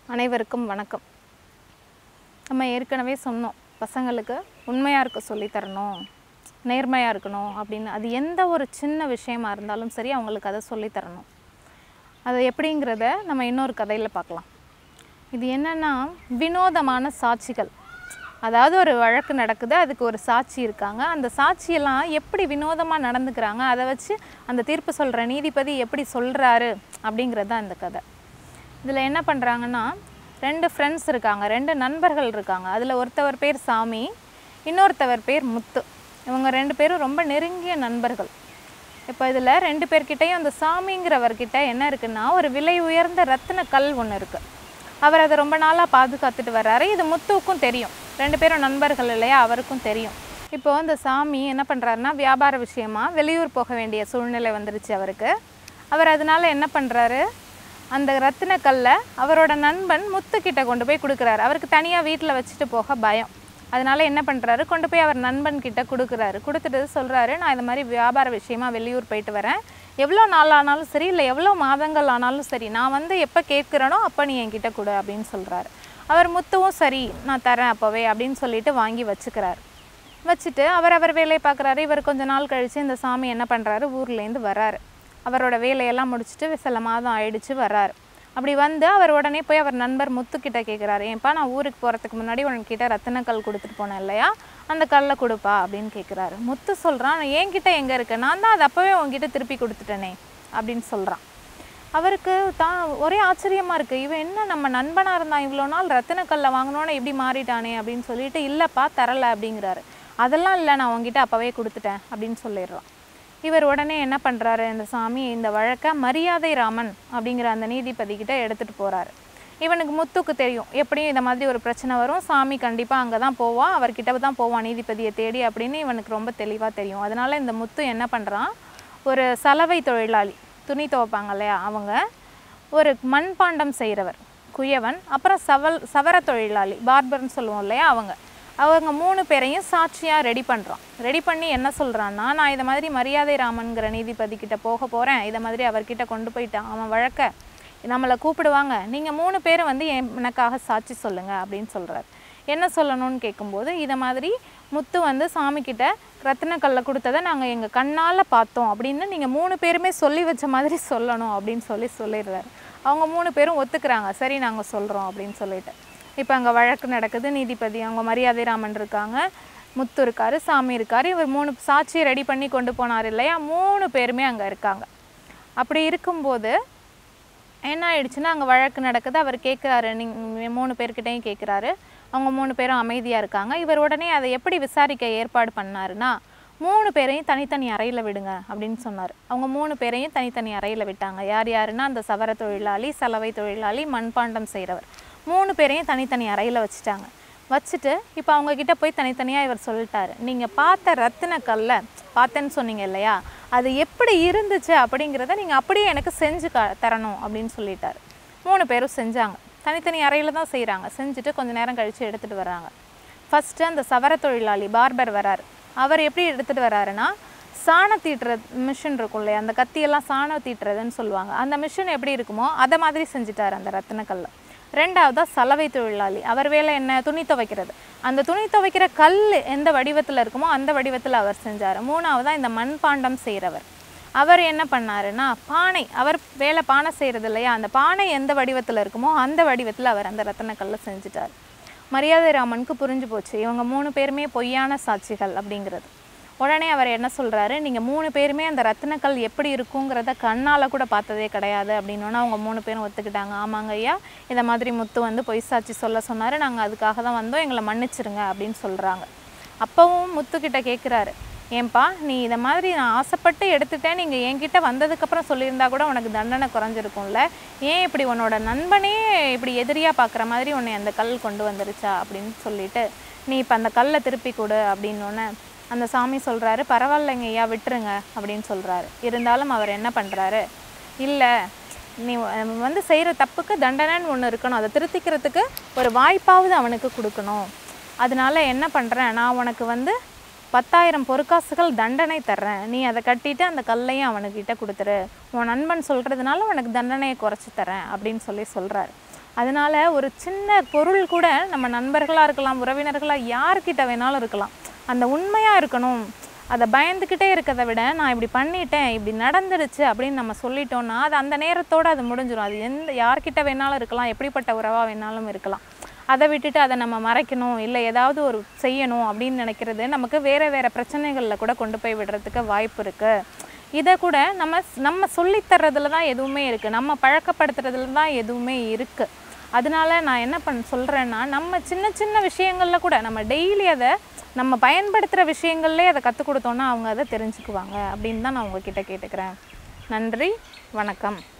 அனைவருக்கும் வணக்கம் நம்ம ஏற்கனவே சொன்னோம் பசங்களுக்கு உண்மையாக இருக்க சொல்லித் தரணும் நேர்மையாக இருக்கணும் அப்படின்னு அது எந்த ஒரு சின்ன விஷயமா இருந்தாலும் சரி அவங்களுக்கு அதை சொல்லித் தரணும் அது எப்படிங்கிறத நம்ம இன்னொரு கதையில் பார்க்கலாம் இது என்னென்னா வினோதமான சாட்சிகள் அதாவது ஒரு வழக்கு நடக்குது அதுக்கு ஒரு சாட்சி இருக்காங்க அந்த சாட்சியெல்லாம் எப்படி வினோதமாக நடந்துக்கிறாங்க அதை வச்சு அந்த தீர்ப்பு சொல்கிற நீதிபதி எப்படி சொல்கிறாரு அப்படிங்கிறது தான் இந்த கதை இதில் என்ன பண்ணுறாங்கன்னா ரெண்டு ஃப்ரெண்ட்ஸ் இருக்காங்க ரெண்டு நண்பர்கள் இருக்காங்க அதில் ஒருத்தவர் பேர் சாமி இன்னொருத்தவர் பேர் முத்து இவங்க ரெண்டு பேரும் ரொம்ப நெருங்கிய நண்பர்கள் இப்போ இதில் ரெண்டு பேர்கிட்டையும் அந்த சாமிங்கிறவர்கிட்ட என்ன இருக்குன்னா ஒரு விலை உயர்ந்த ரத்தின கல் ஒன்று இருக்குது அவர் அதை ரொம்ப நாளாக பாதுகாத்துட்டு வர்றாரு இது முத்துவுக்கும் தெரியும் ரெண்டு பேரும் நண்பர்கள் இல்லையா அவருக்கும் தெரியும் இப்போ அந்த சாமி என்ன பண்ணுறாருன்னா வியாபார விஷயமா வெளியூர் போக வேண்டிய சூழ்நிலை வந்துருச்சு அவருக்கு அவர் அதனால என்ன பண்ணுறாரு அந்த ரத்தின கல்லை அவரோட நண்பன் முத்துக்கிட்ட கொண்டு போய் கொடுக்குறாரு அவருக்கு தனியாக வீட்டில் வச்சுட்டு போக பயம் அதனால என்ன பண்ணுறாரு கொண்டு போய் அவர் நண்பன் கிட்ட கொடுக்குறாரு கொடுத்துட்டு சொல்கிறாரு நான் இந்த மாதிரி வியாபார விஷயமா வெளியூர் போயிட்டு வரேன் எவ்வளோ நாள் ஆனாலும் சரி இல்லை எவ்வளோ மாதங்கள் ஆனாலும் சரி நான் வந்து எப்போ கேட்குறேனோ அப்போ நீ என்கிட்ட கொடு அப்படின்னு சொல்கிறாரு அவர் முத்துவும் சரி நான் தரேன் அப்போவே அப்படின்னு சொல்லிட்டு வாங்கி வச்சுக்கிறாரு வச்சுட்டு அவர் அவர் வேலையை பார்க்குறாரு இவர் கொஞ்ச நாள் கழித்து இந்த சாமி என்ன பண்ணுறாரு ஊர்லேருந்து வராரு அவரோட வேலையெல்லாம் முடிச்சுட்டு சில மாதம் ஆயிடுச்சு வர்றாரு அப்படி வந்து அவர் உடனே போய் அவர் நண்பர் முத்துக்கிட்ட கேட்குறாரு ஏன்ப்பா நான் ஊருக்கு போகிறதுக்கு முன்னாடி உனக்கிட்ட ரத்தின கல் கொடுத்துட்டு போனேன் இல்லையா அந்த கல்லை கொடுப்பா அப்படின்னு கேட்குறாரு முத்து சொல்கிறான் என்கிட்ட எங்கே இருக்கு நான் தான் அது அப்போவே உங்ககிட்ட திருப்பி கொடுத்துட்டேனே அப்படின்னு சொல்கிறான் அவருக்கு தான் ஒரே ஆச்சரியமாக இருக்குது இவன் என்ன நம்ம நண்பனாக இருந்தான் இவ்வளோ நாள் ரத்தின கல்லை வாங்கினோன்னே இப்படி மாறிட்டானே அப்படின்னு சொல்லிட்டு இல்லைப்பா தரலை அப்படிங்கிறாரு அதெல்லாம் இல்லை நான் உங்ககிட்ட அப்போவே கொடுத்துட்டேன் அப்படின்னு சொல்லிடுறான் இவர் உடனே என்ன பண்ணுறாரு இந்த சாமி இந்த வழக்கை மரியாதை ராமன் அப்படிங்கிற அந்த நீதிபதி கிட்ட எடுத்துகிட்டு போகிறாரு இவனுக்கு முத்துக்கு தெரியும் எப்படியும் இந்த மாதிரி ஒரு பிரச்சனை வரும் சாமி கண்டிப்பாக அங்கே தான் போவான் அவர்கிட்ட தான் போவான் நீதிபதியை தேடி அப்படின்னு இவனுக்கு ரொம்ப தெளிவாக தெரியும் அதனால இந்த முத்து என்ன பண்ணுறான் ஒரு சலவை தொழிலாளி துணி துவைப்பாங்க இல்லையா அவங்க ஒரு மண்பாண்டம் செய்கிறவர் குயவன் அப்புறம் சவல் சவர தொழிலாளி பார்பர்னு சொல்லுவோம் இல்லையா அவங்க அவங்க மூணு பேரையும் சாட்சியாக ரெடி பண்ணுறான் ரெடி பண்ணி என்ன சொல்கிறான்னா நான் இதை மாதிரி மரியாதை ராமன்கிற நீதிபதி கிட்ட போக போகிறேன் இதை மாதிரி அவர்கிட்ட கொண்டு போயிட்டான் அவன் வழக்க நம்மளை கூப்பிடுவாங்க நீங்கள் மூணு பேரும் வந்து என் எனக்காக சாட்சி சொல்லுங்கள் அப்படின்னு சொல்கிறார் என்ன சொல்லணும்னு கேட்கும்போது இதை மாதிரி முத்து வந்து சாமிக்கிட்ட ரத்தினக்கல்லை கொடுத்ததை நாங்கள் எங்கள் கண்ணால் பார்த்தோம் அப்படின்னு நீங்கள் மூணு பேருமே சொல்லி வச்ச மாதிரி சொல்லணும் அப்படின்னு சொல்லி சொல்லிடுறாரு அவங்க மூணு பேரும் ஒத்துக்கிறாங்க சரி நாங்கள் சொல்கிறோம் அப்படின்னு சொல்லிட்டு இப்போ அங்கே வழக்கு நடக்குது நீதிபதி அவங்க மரியாதை ராமன் இருக்காங்க முத்து இருக்காரு சாமி இருக்காரு இவர் மூணு சாட்சியை ரெடி பண்ணி கொண்டு போனார் இல்லையா மூணு பேருமே அங்கே இருக்காங்க அப்படி இருக்கும்போது என்ன ஆயிடுச்சுன்னா அங்கே வழக்கு நடக்குது அவர் கேட்குறாரு நீங்கள் மூணு பேர்கிட்டையும் கேட்குறாரு அவங்க மூணு பேரும் அமைதியாக இருக்காங்க இவர் உடனே அதை எப்படி விசாரிக்க ஏற்பாடு பண்ணாருன்னா மூணு பேரையும் தனித்தனி அறையில் விடுங்க அப்படின்னு சொன்னார் அவங்க மூணு பேரையும் தனித்தனி அறையில் விட்டாங்க யார் யாருன்னா அந்த சவர தொழிலாளி சலவை தொழிலாளி மண்பாண்டம் செய்கிறவர் மூணு பேரையும் தனித்தனி அறையில் வச்சுட்டாங்க வச்சுட்டு இப்போ அவங்கக்கிட்ட போய் தனித்தனியாக இவர் சொல்லிட்டாரு நீங்கள் பார்த்த ரத்தின கல்லை பார்த்தேன்னு சொன்னீங்க இல்லையா அது எப்படி இருந்துச்சு அப்படிங்கிறத நீங்கள் அப்படியே எனக்கு செஞ்சு க தரணும் அப்படின்னு சொல்லிட்டாரு மூணு பேரும் செஞ்சாங்க தனித்தனி அறையில் தான் செய்கிறாங்க செஞ்சுட்டு கொஞ்சம் நேரம் கழித்து எடுத்துகிட்டு வராங்க ஃபஸ்ட்டு அந்த சவர தொழிலாளி பார்பர் வராரு அவர் எப்படி எடுத்துகிட்டு வராருன்னா சாணம் தீட்டுற மிஷின் இருக்கும் இல்லையா அந்த கத்தியெல்லாம் சாணம் தீட்டுறதுன்னு சொல்லுவாங்க அந்த மிஷின் எப்படி இருக்குமோ அதை மாதிரி செஞ்சுட்டார் அந்த ரத்தினக்கல்லை ரெண்டாவதா சலவை தொழிலாளி அவர் வேலை என்ன துணி துவைக்கிறது அந்த துணி துவைக்கிற கல் எந்த வடிவத்தில் இருக்குமோ அந்த வடிவத்தில் அவர் செஞ்சார் மூணாவதா இந்த மண்பாண்டம் செய்கிறவர் அவர் என்ன பண்ணாருன்னா பானை அவர் வேலை பானை செய்கிறது இல்லையா அந்த பானை எந்த வடிவத்தில் இருக்குமோ அந்த வடிவத்தில் அவர் அந்த ரத்தினக்கல்லை செஞ்சுட்டார் மரியாதை ராமனுக்கு புரிஞ்சு போச்சு இவங்க மூணு பேருமே பொய்யான சாட்சிகள் அப்படிங்கிறது உடனே அவர் என்ன சொல்கிறாரு நீங்கள் மூணு பேருமே அந்த ரத்தினக்கல் எப்படி இருக்குங்கிறத கண்ணால் கூட பார்த்ததே கிடையாது அப்படின்னோன்னா அவங்க மூணு பேரும் ஒத்துக்கிட்டாங்க ஆமாங்க ஐயா இதை மாதிரி முத்து வந்து பொய் சாட்சி சொல்ல சொன்னார் நாங்கள் அதுக்காக தான் வந்தோம் எங்களை மன்னிச்சிருங்க அப்படின்னு சொல்கிறாங்க அப்போவும் முத்துக்கிட்ட கேட்குறாரு ஏன்பா நீ இதை மாதிரி நான் ஆசைப்பட்டு எடுத்துட்டேன் நீங்கள் என்கிட்ட வந்ததுக்கப்புறம் சொல்லியிருந்தா கூட உனக்கு தண்டனை குறைஞ்சிருக்கும்ல ஏன் இப்படி உன்னோட நண்பனே இப்படி எதிரியாக பார்க்குற மாதிரி உன்னை அந்த கல் கொண்டு வந்துருச்சா அப்படின்னு சொல்லிட்டு நீ இப்போ அந்த கல்லை திருப்பி கொடு அப்படின்னோடனே அந்த சாமி சொல்கிறாரு பரவாயில்லைங்க ஐயா விட்டுருங்க அப்படின்னு சொல்கிறாரு இருந்தாலும் அவர் என்ன பண்ணுறாரு இல்லை நீ வ- வந்து செய்கிற தப்புக்கு தண்டனைன்னு ஒன்று இருக்கணும் அதை திருத்திக்கிறதுக்கு ஒரு வாய்ப்பாவது அவனுக்கு கொடுக்கணும் அதனால என்ன பண்ணுறேன் நான் உனக்கு வந்து பத்தாயிரம் பொற்காசுகள் தண்டனை தர்றேன் நீ அதை கட்டிட்டு அந்த கல்லையும் அவனுக்கிட்ட கொடுத்துரு உன் நண்பன் சொல்கிறதுனால உனக்கு தண்டனையை குறைச்சி தரேன் அப்படின்னு சொல்லி சொல்கிறாரு அதனால ஒரு சின்ன பொருள் கூட நம்ம நண்பர்களாக இருக்கலாம் உறவினர்களாக யார்கிட்ட வேணாலும் இருக்கலாம் அந்த உண்மையாக இருக்கணும் அதை பயந்துக்கிட்டே இருக்கிறத விட நான் இப்படி பண்ணிட்டேன் இப்படி நடந்துடுச்சு அப்படின்னு நம்ம சொல்லிட்டோம்னா அது அந்த நேரத்தோடு அது முடிஞ்சிடும் அது எந்த யார்கிட்ட வேணாலும் இருக்கலாம் எப்படிப்பட்ட உறவாக வேணாலும் இருக்கலாம் அதை விட்டுட்டு அதை நம்ம மறைக்கணும் இல்லை ஏதாவது ஒரு செய்யணும் அப்படின்னு நினைக்கிறது நமக்கு வேறு வேறு பிரச்சனைகளில் கூட கொண்டு போய் விடுறதுக்கு வாய்ப்பு இருக்குது இதை கூட நம்ம நம்ம சொல்லித்தர்றதுல தான் எதுவுமே இருக்குது நம்ம பழக்கப்படுத்துறதுல தான் எதுவுமே இருக்குது அதனால நான் என்ன பண்ண சொல்கிறேன்னா நம்ம சின்ன சின்ன விஷயங்களில் கூட நம்ம டெய்லி அதை நம்ம பயன்படுத்துகிற விஷயங்கள்லேயே அதை கற்றுக் கொடுத்தோன்னா அவங்க அதை தெரிஞ்சுக்குவாங்க அப்படின்னு தான் நான் உங்ககிட்ட கேட்டுக்கிறேன் நன்றி வணக்கம்